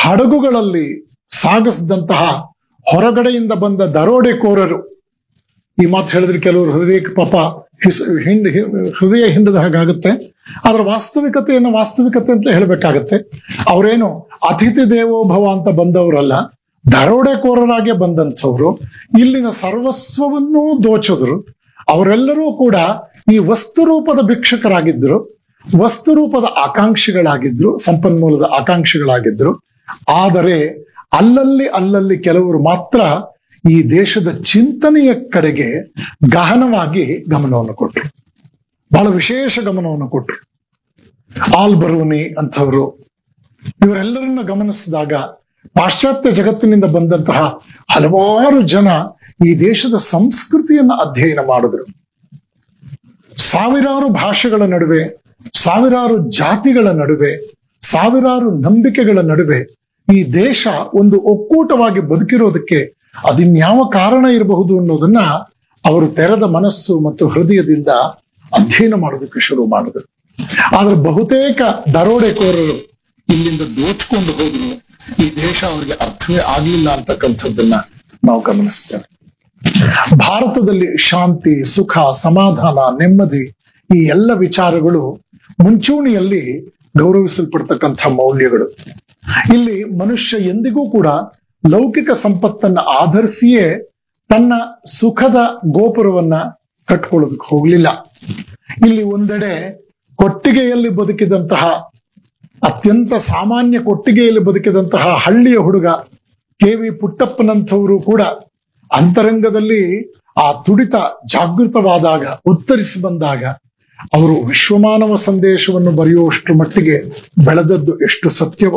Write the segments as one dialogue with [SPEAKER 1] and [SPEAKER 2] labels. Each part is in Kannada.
[SPEAKER 1] ಹಡಗುಗಳಲ್ಲಿ ಸಾಗಿಸಿದಂತಹ ಹೊರಗಡೆಯಿಂದ ಬಂದ ದರೋಡೆಕೋರರು ಈ ಮಾತು ಹೇಳಿದ್ರೆ ಕೆಲವರು ಹೃದಯಕ್ಕೆ ಪಾಪ ಹಿಸ್ ಹಿಂಡ್ ಹಿ- ಹೃದಯ ಹಿಂಡದ ಹಾಗಾಗುತ್ತೆ ಅದರ ವಾಸ್ತವಿಕತೆಯನ್ನು ವಾಸ್ತವಿಕತೆ ಅಂತ ಹೇಳಬೇಕಾಗತ್ತೆ ಅವರೇನು ಅತಿಥಿ ದೇವೋಭವ ಅಂತ ಬಂದವರಲ್ಲ ದರೋಡೆಕೋರರಾಗೆ ಬಂದಂಥವ್ರು ಇಲ್ಲಿನ ಸರ್ವಸ್ವವನ್ನೂ ದೋಚಿದ್ರು ಅವರೆಲ್ಲರೂ ಕೂಡ ಈ ವಸ್ತು ರೂಪದ ಭಿಕ್ಷಕರಾಗಿದ್ರು ವಸ್ತು ರೂಪದ ಆಕಾಂಕ್ಷಿಗಳಾಗಿದ್ರು ಸಂಪನ್ಮೂಲದ ಆಕಾಂಕ್ಷಿಗಳಾಗಿದ್ರು ಆದರೆ ಅಲ್ಲಲ್ಲಿ ಅಲ್ಲಲ್ಲಿ ಕೆಲವರು ಮಾತ್ರ ಈ ದೇಶದ ಚಿಂತನೆಯ ಕಡೆಗೆ ಗಹನವಾಗಿ ಗಮನವನ್ನು ಕೊಟ್ಟರು ಬಹಳ ವಿಶೇಷ ಗಮನವನ್ನು ಕೊಟ್ಟರು ಆಲ್ ಬರೂನಿ ಅಂಥವರು ಇವರೆಲ್ಲರನ್ನ ಗಮನಿಸಿದಾಗ ಪಾಶ್ಚಾತ್ಯ ಜಗತ್ತಿನಿಂದ ಬಂದಂತಹ ಹಲವಾರು ಜನ ಈ ದೇಶದ ಸಂಸ್ಕೃತಿಯನ್ನು ಅಧ್ಯಯನ ಮಾಡಿದ್ರು ಸಾವಿರಾರು ಭಾಷೆಗಳ ನಡುವೆ ಸಾವಿರಾರು ಜಾತಿಗಳ ನಡುವೆ ಸಾವಿರಾರು ನಂಬಿಕೆಗಳ ನಡುವೆ ಈ ದೇಶ ಒಂದು ಒಕ್ಕೂಟವಾಗಿ ಬದುಕಿರೋದಕ್ಕೆ ಅದಿನ್ಯಾವ ಕಾರಣ ಇರಬಹುದು ಅನ್ನೋದನ್ನ ಅವರು ತೆರೆದ ಮನಸ್ಸು ಮತ್ತು ಹೃದಯದಿಂದ ಅಧ್ಯಯನ ಮಾಡೋದಕ್ಕೆ ಶುರು ಮಾಡಿದ್ರು ಆದ್ರೆ ಬಹುತೇಕ ದರೋಡೆಕೋರರು ಇಲ್ಲಿಂದ ದೋಚ್ಕೊಂಡು ಹೋದ್ರು ಈ ದೇಶ ಅವರಿಗೆ ಅರ್ಥವೇ ಆಗ್ಲಿಲ್ಲ ಅಂತಕ್ಕಂಥದ್ದನ್ನ ನಾವು ಗಮನಿಸ್ತೇವೆ ಭಾರತದಲ್ಲಿ ಶಾಂತಿ ಸುಖ ಸಮಾಧಾನ ನೆಮ್ಮದಿ ಈ ಎಲ್ಲ ವಿಚಾರಗಳು ಮುಂಚೂಣಿಯಲ್ಲಿ ಗೌರವಿಸಲ್ಪಡ್ತಕ್ಕಂಥ ಮೌಲ್ಯಗಳು ಇಲ್ಲಿ ಮನುಷ್ಯ ಎಂದಿಗೂ ಕೂಡ ಲೌಕಿಕ ಸಂಪತ್ತನ್ನ ಆಧರಿಸಿಯೇ ತನ್ನ ಸುಖದ ಗೋಪುರವನ್ನ ಕಟ್ಕೊಳ್ಳೋದಕ್ಕೆ ಹೋಗ್ಲಿಲ್ಲ ಇಲ್ಲಿ ಒಂದೆಡೆ ಕೊಟ್ಟಿಗೆಯಲ್ಲಿ ಬದುಕಿದಂತಹ ಅತ್ಯಂತ ಸಾಮಾನ್ಯ ಕೊಟ್ಟಿಗೆಯಲ್ಲಿ ಬದುಕಿದಂತಹ ಹಳ್ಳಿಯ ಹುಡುಗ ಕೆ ವಿ ಪುಟ್ಟಪ್ಪನಂಥವರು ಕೂಡ ಅಂತರಂಗದಲ್ಲಿ ಆ ತುಡಿತ ಜಾಗೃತವಾದಾಗ ಉತ್ತರಿಸಿ ಬಂದಾಗ ಅವರು ವಿಶ್ವಮಾನವ ಸಂದೇಶವನ್ನು ಬರೆಯುವಷ್ಟು ಮಟ್ಟಿಗೆ ಬೆಳೆದದ್ದು ಎಷ್ಟು ಸತ್ಯವೋ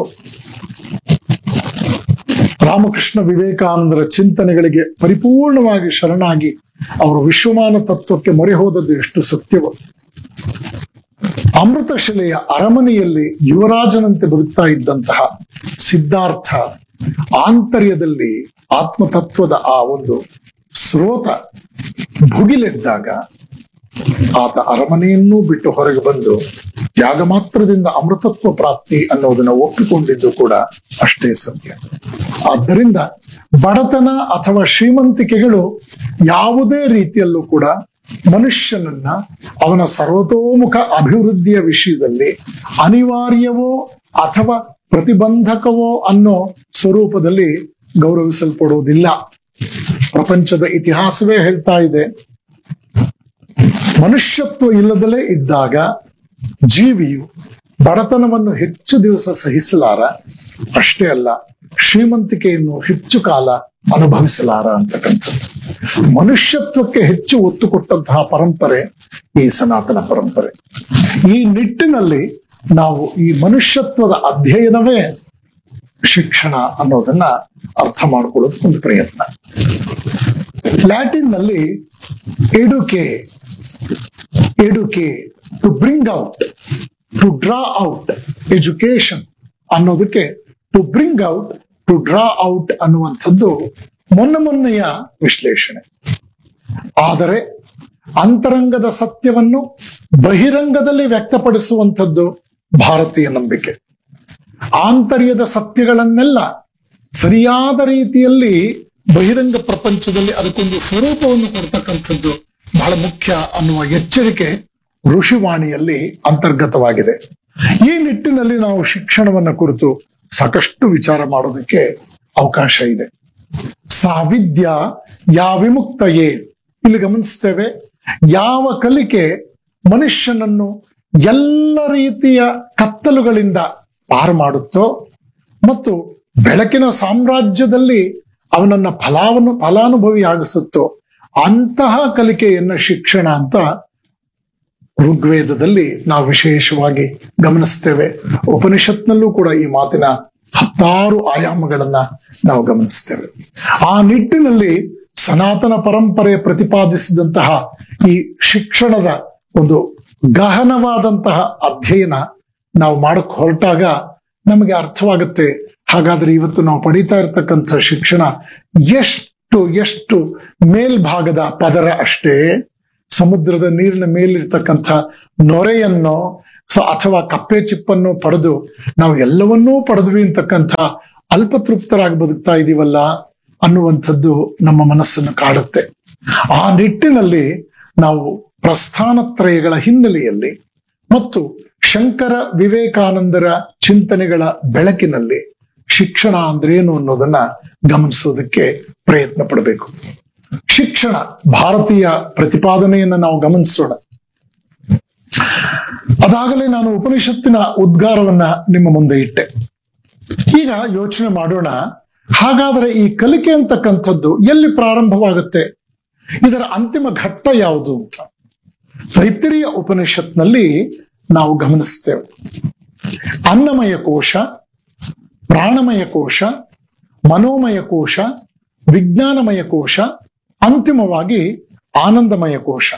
[SPEAKER 1] ರಾಮಕೃಷ್ಣ ವಿವೇಕಾನಂದರ ಚಿಂತನೆಗಳಿಗೆ ಪರಿಪೂರ್ಣವಾಗಿ ಶರಣಾಗಿ ಅವರು ವಿಶ್ವಮಾನ ತತ್ವಕ್ಕೆ ಮೊರೆ ಹೋದದ್ದು ಎಷ್ಟು ಸತ್ಯವೋ ಅಮೃತಶಿಲೆಯ ಅರಮನೆಯಲ್ಲಿ ಯುವರಾಜನಂತೆ ಬದುಕ್ತಾ ಇದ್ದಂತಹ ಸಿದ್ಧಾರ್ಥ ಆಂತರ್ಯದಲ್ಲಿ ಆತ್ಮತತ್ವದ ಆ ಒಂದು ಸ್ರೋತ ಭುಗಿಲೆದ್ದಾಗ ಆತ ಅರಮನೆಯನ್ನೂ ಬಿಟ್ಟು ಹೊರಗೆ ಬಂದು ತ್ಯಾಗ ಮಾತ್ರದಿಂದ ಅಮೃತತ್ವ ಪ್ರಾಪ್ತಿ ಅನ್ನೋದನ್ನ ಒಪ್ಪಿಕೊಂಡಿದ್ದು ಕೂಡ ಅಷ್ಟೇ ಸತ್ಯ ಆದ್ದರಿಂದ ಬಡತನ ಅಥವಾ ಶ್ರೀಮಂತಿಕೆಗಳು ಯಾವುದೇ ರೀತಿಯಲ್ಲೂ ಕೂಡ ಮನುಷ್ಯನನ್ನ ಅವನ ಸರ್ವತೋಮುಖ ಅಭಿವೃದ್ಧಿಯ ವಿಷಯದಲ್ಲಿ ಅನಿವಾರ್ಯವೋ ಅಥವಾ ಪ್ರತಿಬಂಧಕವೋ ಅನ್ನೋ ಸ್ವರೂಪದಲ್ಲಿ ಗೌರವಿಸಲ್ಪಡುವುದಿಲ್ಲ ಪ್ರಪಂಚದ ಇತಿಹಾಸವೇ ಹೇಳ್ತಾ ಇದೆ ಮನುಷ್ಯತ್ವ ಇಲ್ಲದಲೇ ಇದ್ದಾಗ ಜೀವಿಯು ಬಡತನವನ್ನು ಹೆಚ್ಚು ದಿವಸ ಸಹಿಸಲಾರ ಅಷ್ಟೇ ಅಲ್ಲ ಶ್ರೀಮಂತಿಕೆಯನ್ನು ಹೆಚ್ಚು ಕಾಲ ಅನುಭವಿಸಲಾರ ಅಂತಕ್ಕಂಥದ್ದು ಮನುಷ್ಯತ್ವಕ್ಕೆ ಹೆಚ್ಚು ಒತ್ತು ಕೊಟ್ಟಂತಹ ಪರಂಪರೆ ಈ ಸನಾತನ ಪರಂಪರೆ ಈ ನಿಟ್ಟಿನಲ್ಲಿ ನಾವು ಈ ಮನುಷ್ಯತ್ವದ ಅಧ್ಯಯನವೇ ಶಿಕ್ಷಣ ಅನ್ನೋದನ್ನ ಅರ್ಥ ಮಾಡ್ಕೊಳ್ಳೋದು ಒಂದು ಪ್ರಯತ್ನ ಲ್ಯಾಟಿನ್ ನಲ್ಲಿ ಎಡುಕೆ ಎಡುಕೆ to bring out to draw out education ಅನ್ನೋದಕ್ಕೆ to bring out to draw out ಅನ್ನುವಂಥದ್ದು ಮೊನ್ನೆ ಮೊನ್ನೆಯ ವಿಶ್ಲೇಷಣೆ ಆದರೆ ಅಂತರಂಗದ ಸತ್ಯವನ್ನು ಬಹಿರಂಗದಲ್ಲಿ ವ್ಯಕ್ತಪಡಿಸುವಂಥದ್ದು ಭಾರತೀಯ ನಂಬಿಕೆ ಆಂತರ್ಯದ ಸತ್ಯಗಳನ್ನೆಲ್ಲ ಸರಿಯಾದ ರೀತಿಯಲ್ಲಿ ಬಹಿರಂಗ ಪ್ರಪಂಚದಲ್ಲಿ ಅದಕ್ಕೊಂದು ಸ್ವರೂಪವನ್ನು ಕೊಡ್ತಕ್ಕಂಥದ್ದು ಬಹಳ ಮುಖ್ಯ ಅನ್ನುವ ಎಚ್ಚರಿಕೆ ಋಷಿವಾಣಿಯಲ್ಲಿ ಅಂತರ್ಗತವಾಗಿದೆ ಈ ನಿಟ್ಟಿನಲ್ಲಿ ನಾವು ಶಿಕ್ಷಣವನ್ನ ಕುರಿತು ಸಾಕಷ್ಟು ವಿಚಾರ ಮಾಡೋದಕ್ಕೆ ಅವಕಾಶ ಇದೆ ಸಾವಿದ್ಯ ಯಾ ವಿಮುಕ್ತಯೇ ಇಲ್ಲಿ ಗಮನಿಸ್ತೇವೆ ಯಾವ ಕಲಿಕೆ ಮನುಷ್ಯನನ್ನು ಎಲ್ಲ ರೀತಿಯ ಕತ್ತಲುಗಳಿಂದ ಪಾರು ಮಾಡುತ್ತೋ ಮತ್ತು ಬೆಳಕಿನ ಸಾಮ್ರಾಜ್ಯದಲ್ಲಿ ಅವನನ್ನ ಫಲಾವನ್ನು ಫಲಾನುಭವಿಯಾಗಿಸುತ್ತೋ ಅಂತಹ ಕಲಿಕೆಯನ್ನ ಶಿಕ್ಷಣ ಅಂತ ಋಗ್ವೇದದಲ್ಲಿ ನಾವು ವಿಶೇಷವಾಗಿ ಗಮನಿಸ್ತೇವೆ ಉಪನಿಷತ್ನಲ್ಲೂ ಕೂಡ ಈ ಮಾತಿನ ಹತ್ತಾರು ಆಯಾಮಗಳನ್ನ ನಾವು ಗಮನಿಸ್ತೇವೆ ಆ ನಿಟ್ಟಿನಲ್ಲಿ ಸನಾತನ ಪರಂಪರೆ ಪ್ರತಿಪಾದಿಸಿದಂತಹ ಈ ಶಿಕ್ಷಣದ ಒಂದು ಗಹನವಾದಂತಹ ಅಧ್ಯಯನ ನಾವು ಮಾಡಕ್ ಹೊರಟಾಗ ನಮಗೆ ಅರ್ಥವಾಗುತ್ತೆ ಹಾಗಾದ್ರೆ ಇವತ್ತು ನಾವು ಪಡಿತಾ ಇರತಕ್ಕಂಥ ಶಿಕ್ಷಣ ಎಷ್ಟು ಎಷ್ಟು ಮೇಲ್ಭಾಗದ ಪದರ ಅಷ್ಟೇ ಸಮುದ್ರದ ನೀರಿನ ಮೇಲಿರ್ತಕ್ಕಂಥ ನೊರೆಯನ್ನು ಸ ಅಥವಾ ಕಪ್ಪೆ ಚಿಪ್ಪನ್ನು ಪಡೆದು ನಾವು ಎಲ್ಲವನ್ನೂ ಪಡೆದ್ವಿ ಅಂತಕ್ಕಂಥ ಅಲ್ಪತೃಪ್ತರಾಗಿ ಬದುಕ್ತಾ ಇದೀವಲ್ಲ ಅನ್ನುವಂಥದ್ದು ನಮ್ಮ ಮನಸ್ಸನ್ನು ಕಾಡುತ್ತೆ ಆ ನಿಟ್ಟಿನಲ್ಲಿ ನಾವು ಪ್ರಸ್ಥಾನತ್ರಯಗಳ ಹಿನ್ನೆಲೆಯಲ್ಲಿ ಮತ್ತು ಶಂಕರ ವಿವೇಕಾನಂದರ ಚಿಂತನೆಗಳ ಬೆಳಕಿನಲ್ಲಿ ಶಿಕ್ಷಣ ಅಂದ್ರೇನು ಅನ್ನೋದನ್ನ ಗಮನಿಸೋದಕ್ಕೆ ಪ್ರಯತ್ನ ಪಡಬೇಕು ಶಿಕ್ಷಣ ಭಾರತೀಯ ಪ್ರತಿಪಾದನೆಯನ್ನ ನಾವು ಗಮನಿಸೋಣ ಅದಾಗಲೇ ನಾನು ಉಪನಿಷತ್ತಿನ ಉದ್ಗಾರವನ್ನ ನಿಮ್ಮ ಮುಂದೆ ಇಟ್ಟೆ ಈಗ ಯೋಚನೆ ಮಾಡೋಣ ಹಾಗಾದರೆ ಈ ಕಲಿಕೆ ಅಂತಕ್ಕಂಥದ್ದು ಎಲ್ಲಿ ಪ್ರಾರಂಭವಾಗುತ್ತೆ ಇದರ ಅಂತಿಮ ಘಟ್ಟ ಯಾವುದು ಅಂತ ತೈತಿರಿಯ ಉಪನಿಷತ್ನಲ್ಲಿ ನಾವು ಗಮನಿಸ್ತೇವೆ ಅನ್ನಮಯ ಕೋಶ ಪ್ರಾಣಮಯ ಕೋಶ ಮನೋಮಯ ಕೋಶ ವಿಜ್ಞಾನಮಯ ಕೋಶ ಅಂತಿಮವಾಗಿ ಆನಂದಮಯ ಕೋಶ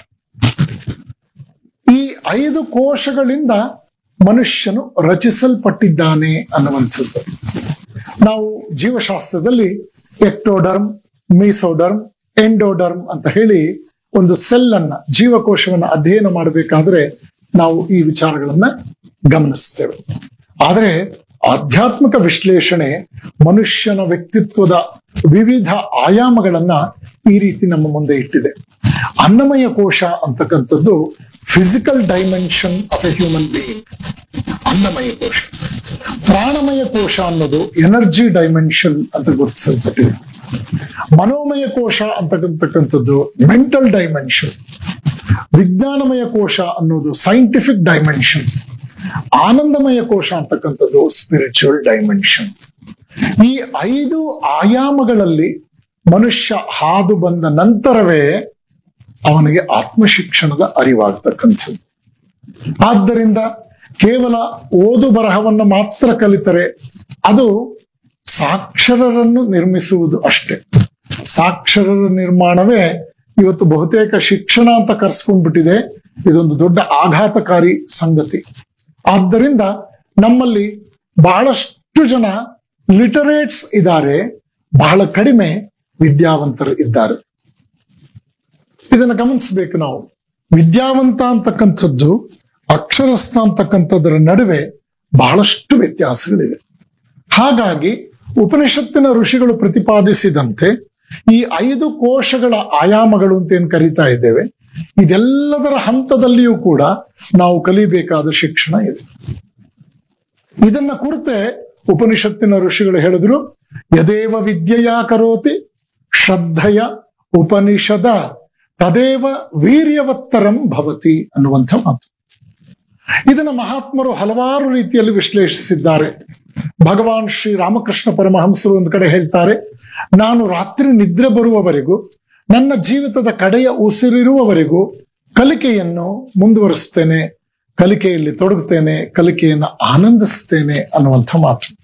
[SPEAKER 1] ಈ ಐದು ಕೋಶಗಳಿಂದ ಮನುಷ್ಯನು ರಚಿಸಲ್ಪಟ್ಟಿದ್ದಾನೆ ಅನ್ನುವಂಥದ್ದು ನಾವು ಜೀವಶಾಸ್ತ್ರದಲ್ಲಿ ಎಕ್ಟೋಡರ್ಮ್ ಮೀಸೋಡರ್ಮ್ ಎಂಡೋಡರ್ಮ್ ಅಂತ ಹೇಳಿ ಒಂದು ಸೆಲ್ ಅನ್ನ ಜೀವಕೋಶವನ್ನ ಅಧ್ಯಯನ ಮಾಡಬೇಕಾದ್ರೆ ನಾವು ಈ ವಿಚಾರಗಳನ್ನ ಗಮನಿಸ್ತೇವೆ ಆದರೆ ಆಧ್ಯಾತ್ಮಿಕ ವಿಶ್ಲೇಷಣೆ ಮನುಷ್ಯನ ವ್ಯಕ್ತಿತ್ವದ ವಿವಿಧ ಆಯಾಮಗಳನ್ನ ಈ ರೀತಿ ನಮ್ಮ ಮುಂದೆ ಇಟ್ಟಿದೆ ಅನ್ನಮಯ ಕೋಶ ಅಂತಕ್ಕಂಥದ್ದು physical dimension of a human being ಅನ್ನಮಯ ಕೋಶ ಪ್ರಾಣಮಯ ಕೋಶ ಅನ್ನೋದು ಎನರ್ಜಿ ಡೈಮೆನ್ಷನ್ ಅಂತ ಗುರುತಿಸಲ್ಪಟ್ಟಿದೆ ಮನೋಮಯ ಕೋಶ ಅಂತಕ್ಕಂಥದ್ದು ಮೆಂಟಲ್ ಡೈಮೆನ್ಷನ್ ವಿಜ್ಞಾನಮಯ ಕೋಶ ಅನ್ನೋದು ಸೈಂಟಿಫಿಕ್ ಡೈಮೆನ್ಷನ್ ಆನಂದಮಯ ಕೋಶ ಅಂತಕ್ಕಂಥದ್ದು ಸ್ಪಿರಿಚುವಲ್ ಡೈಮೆನ್ಷನ್ ಈ ಐದು ಆಯಾಮಗಳಲ್ಲಿ ಮನುಷ್ಯ ಹಾದು ಬಂದ ನಂತರವೇ ಅವನಿಗೆ ಆತ್ಮಶಿಕ್ಷಣದ ಅರಿವಾಗ್ತಕ್ಕಂಥದ್ದು ಆದ್ದರಿಂದ ಕೇವಲ ಓದು ಬರಹವನ್ನು ಮಾತ್ರ ಕಲಿತರೆ ಅದು ಸಾಕ್ಷರರನ್ನು ನಿರ್ಮಿಸುವುದು ಅಷ್ಟೇ ಸಾಕ್ಷರರ ನಿರ್ಮಾಣವೇ ಇವತ್ತು ಬಹುತೇಕ ಶಿಕ್ಷಣ ಅಂತ ಕರ್ಸ್ಕೊಂಡ್ಬಿಟ್ಟಿದೆ ಇದೊಂದು ದೊಡ್ಡ ಆಘಾತಕಾರಿ ಸಂಗತಿ ಆದ್ದರಿಂದ ನಮ್ಮಲ್ಲಿ ಬಹಳಷ್ಟು ಜನ ಲಿಟರೇಟ್ಸ್ ಇದ್ದಾರೆ ಬಹಳ ಕಡಿಮೆ ವಿದ್ಯಾವಂತರು ಇದ್ದಾರೆ ಇದನ್ನ ಗಮನಿಸಬೇಕು ನಾವು ವಿದ್ಯಾವಂತ ಅಂತಕ್ಕಂಥದ್ದು ಅಕ್ಷರಸ್ಥ ಅಂತಕ್ಕಂಥದ್ರ ನಡುವೆ ಬಹಳಷ್ಟು ವ್ಯತ್ಯಾಸಗಳಿವೆ ಹಾಗಾಗಿ ಉಪನಿಷತ್ತಿನ ಋಷಿಗಳು ಪ್ರತಿಪಾದಿಸಿದಂತೆ ಈ ಐದು ಕೋಶಗಳ ಆಯಾಮಗಳು ಅಂತ ಏನ್ ಕರಿತಾ ಇದ್ದೇವೆ ಇದೆಲ್ಲದರ ಹಂತದಲ್ಲಿಯೂ ಕೂಡ ನಾವು ಕಲಿಬೇಕಾದ ಶಿಕ್ಷಣ ಇದೆ ಇದನ್ನ ಕುರಿತೆ ಉಪನಿಷತ್ತಿನ ಋಷಿಗಳು ಹೇಳಿದ್ರು ಯದೇವ ವಿದ್ಯೆಯ ಕರೋತಿ ಶ್ರದ್ಧೆಯ ಉಪನಿಷದ ತದೇವ ವೀರ್ಯವತ್ತರಂ ಭವತಿ ಅನ್ನುವಂಥ ಮಾತು ಇದನ್ನ ಮಹಾತ್ಮರು ಹಲವಾರು ರೀತಿಯಲ್ಲಿ ವಿಶ್ಲೇಷಿಸಿದ್ದಾರೆ ಭಗವಾನ್ ಶ್ರೀ ರಾಮಕೃಷ್ಣ ಪರಮಹಂಸರು ಒಂದು ಕಡೆ ಹೇಳ್ತಾರೆ ನಾನು ರಾತ್ರಿ ನಿದ್ರೆ ಬರುವವರೆಗೂ ನನ್ನ ಜೀವಿತದ ಕಡೆಯ ಉಸಿರಿರುವವರೆಗೂ ಕಲಿಕೆಯನ್ನು ಮುಂದುವರಿಸ್ತೇನೆ ಕಲಿಕೆಯಲ್ಲಿ ತೊಡಗುತ್ತೇನೆ ಕಲಿಕೆಯನ್ನು ಆನಂದಿಸ್ತೇನೆ ಅನ್ನುವಂಥ ಮಾತು